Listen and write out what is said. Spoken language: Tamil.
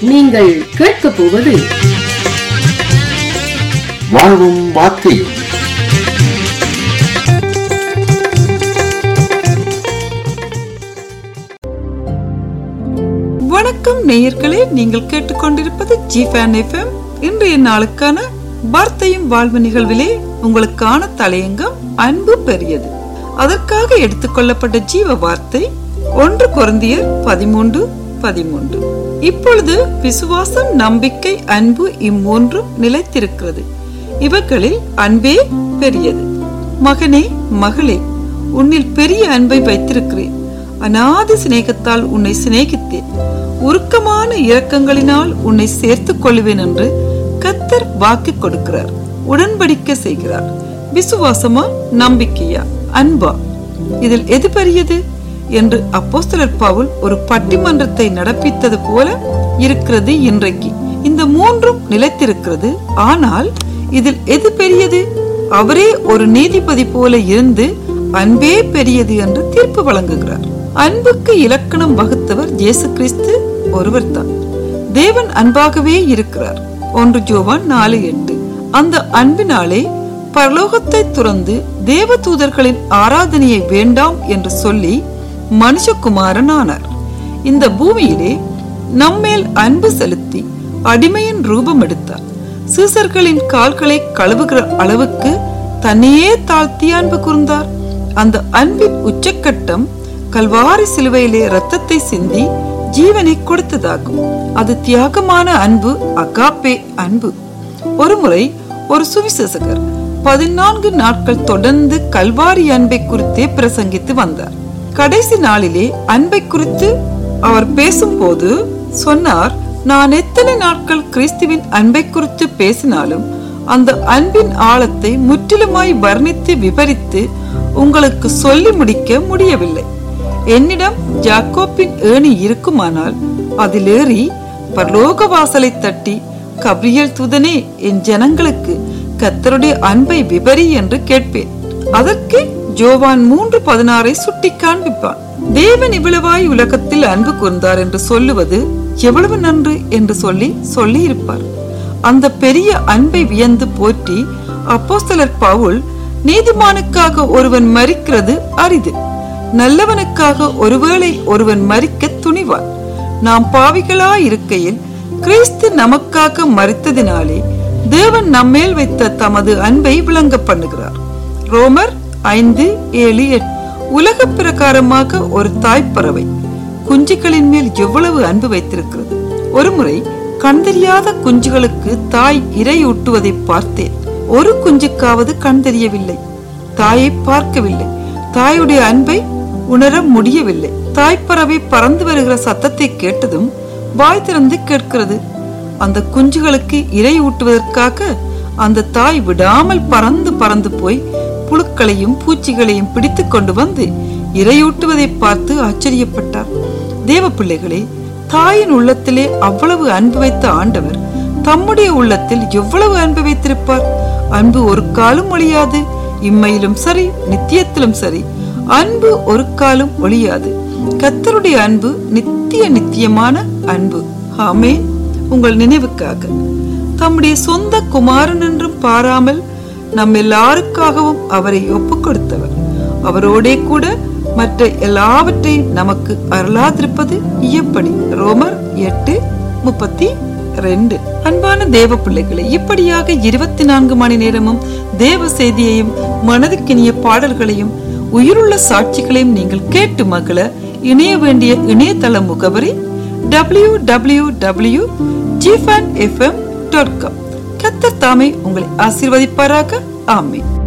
நீங்கள் கேட்கப் போவது வாழ்வும் வார்த்தையும் வணக்கம் நேயர்களே நீங்கள் கேட்டுக்கொண்டிருப்பது ஜிஃபேன் எஃப்எம் இன்றைய நாளுக்கான வார்த்தையும் வாழ்வு நிகழ்விலே உங்களுக்கான தலையங்கம் அன்பு பெரியது அதற்காக எடுத்துக்கொள்ளப்பட்ட ஜீவ வார்த்தை ஒன்று குருந்தியர் பதிமூன்று பதிமூன்று இப்பொழுது விசுவாசம் நம்பிக்கை அன்பு இம்மூன்றும் நிலைத்திருக்கிறது இவர்களில் அன்பே பெரியது மகனே மகளே உன்னில் பெரிய அன்பை வைத்திருக்கிறேன் அநாதி சிநேகத்தால் உன்னை சிநேகித்தேன் உருக்கமான இரக்கங்களினால் உன்னை சேர்த்துக் கொள்வேன் என்று கத்தர் வாக்கு கொடுக்கிறார் உடன்படிக்கை செய்கிறார் விசுவாசமா நம்பிக்கையா அன்பா இதில் எது பெரியது என்று அப்போஸ்தலர் பவுல் ஒரு பட்டிமன்றத்தை நடப்பித்தது போல இருக்கிறது இன்றைக்கு இந்த மூன்றும் நிலைத்திருக்கிறது ஆனால் இதில் எது பெரியது அவரே ஒரு நீதிபதி போல இருந்து அன்பே பெரியது என்று தீர்ப்பு வழங்குகிறார் அன்புக்கு இலக்கணம் வகுத்தவர் இயேசு கிறிஸ்து ஒருவர்தான் தேவன் அன்பாகவே இருக்கிறார் ஒன்று ஜோவான் நாலு எட்டு அந்த அன்பினாலே பரலோகத்தை துறந்து தேவ தூதர்களின் ஆராதனையை வேண்டாம் என்று சொல்லி மனுஷகுமாரன் ஆனார் இந்த பூமியிலே நம்மேல் அன்பு செலுத்தி அடிமையின் ரூபம் எடுத்தார் சீசர்களின் கால்களை கழுவுகிற அளவுக்கு தன்னையே தாழ்த்தி அன்பு கூர்ந்தார் அந்த அன்பின் உச்சக்கட்டம் கல்வாரி சிலுவையிலே ரத்தத்தை சிந்தி ஜீவனை கொடுத்ததாகும் அது தியாகமான அன்பு அகாப்பே அன்பு ஒருமுறை ஒரு சுவிசேஷகர் பதினான்கு நாட்கள் தொடர்ந்து கல்வாரி அன்பை குறித்தே பிரசங்கித்து வந்தார் கடைசி நாளிலே அன்பை குறித்து அவர் பேசும்போது சொன்னார் நான் எத்தனை நாட்கள் கிறிஸ்துவின் அன்பை குறித்து பேசினாலும் அந்த அன்பின் ஆழத்தை முற்றிலுமாய் வர்ணித்து விவரித்து உங்களுக்கு சொல்லி முடிக்க முடியவில்லை என்னிடம் ஜாக்கோப்பின் ஏணி இருக்குமானால் அதிலேறி பரலோக வாசலை தட்டி கப்ரியல் துதனே என் ஜனங்களுக்கு கத்தருடைய அன்பை விவரி என்று கேட்பேன் அதற்கு ஜோவான் மூன்று பதினாறை சுட்டி காண்பிப்பான் தேவன் இவ்வளவாய் உலகத்தில் அன்பு கூர்ந்தார் என்று சொல்லுவது எவ்வளவு நன்று என்று சொல்லி சொல்லி இருப்பார் அந்த பெரிய அன்பை வியந்து போற்றி அப்போஸ்தலர் பவுல் நீதிமானுக்காக ஒருவன் மறிக்கிறது அரிது நல்லவனுக்காக ஒருவேளை ஒருவன் மறிக்க துணிவான் நாம் பாவிகளா இருக்கையில் கிறிஸ்து நமக்காக மறித்ததினாலே தேவன் நம்மேல் வைத்த தமது அன்பை விளங்க பண்ணுகிறார் ரோமர் ஐந்து ஏழு எட்டு உலக பிரகாரமாக ஒரு தாய்ப்பறவை குஞ்சுகளின் மேல் எவ்வளவு அன்பு வைத்திருக்கிறது ஒருமுறை கண் தெரியாத குஞ்சுகளுக்கு தாய் இரை ஊட்டுவதை பார்த்தேன் ஒரு குஞ்சுக்காவது கண் தெரியவில்லை தாயை பார்க்கவில்லை தாயுடைய அன்பை உணர முடியவில்லை தாய்ப்பறவை பறந்து வருகிற சத்தத்தை கேட்டதும் வாய் திறந்து கேட்கிறது அந்த குஞ்சுகளுக்கு இரை ஊட்டுவதற்காக அந்த தாய் விடாமல் பறந்து பறந்து போய் புழுக்களையும் பூச்சிகளையும் பிடித்து கொண்டு வந்து இரையூட்டுவதை பார்த்து ஆச்சரியப்பட்டார் தேவ பிள்ளைகளே தாயின் உள்ளத்திலே அவ்வளவு அன்பு வைத்த ஆண்டவர் தம்முடைய உள்ளத்தில் எவ்வளவு அன்பு வைத்திருப்பார் அன்பு ஒரு காலம் ஒழியாது இம்மையிலும் சரி நித்தியத்திலும் சரி அன்பு ஒரு காலம் ஒழியாது கத்தருடைய அன்பு நித்திய நித்தியமான அன்பு ஆமே உங்கள் நினைவுக்காக தம்முடைய சொந்த குமாரன் என்றும் பாராமல் நம் எல்லாருக்காகவும் அவரை ஒப்புக் கொடுத்தவர் அவரோடே கூட மற்ற எல்லாவற்றையும் நமக்கு அருளாதிருப்பது எப்படி ரோமர் எட்டு முப்பத்தி ரெண்டு அன்பான தேவ பிள்ளைகளை இப்படியாக இருபத்தி நான்கு மணி நேரமும் தேவ செய்தியையும் மனதுக்கினிய பாடல்களையும் உயிருள்ள சாட்சிகளையும் நீங்கள் கேட்டு மகள இணைய வேண்டிய இணையதள முகவரி டபிள்யூ டபிள்யூ டபிள்யூ ஜிஃபன் எஃப்எம் டாட் காம் கத்தர் தாமே உங்களை ஆசீர்வதிப்பாராக ஆமேன்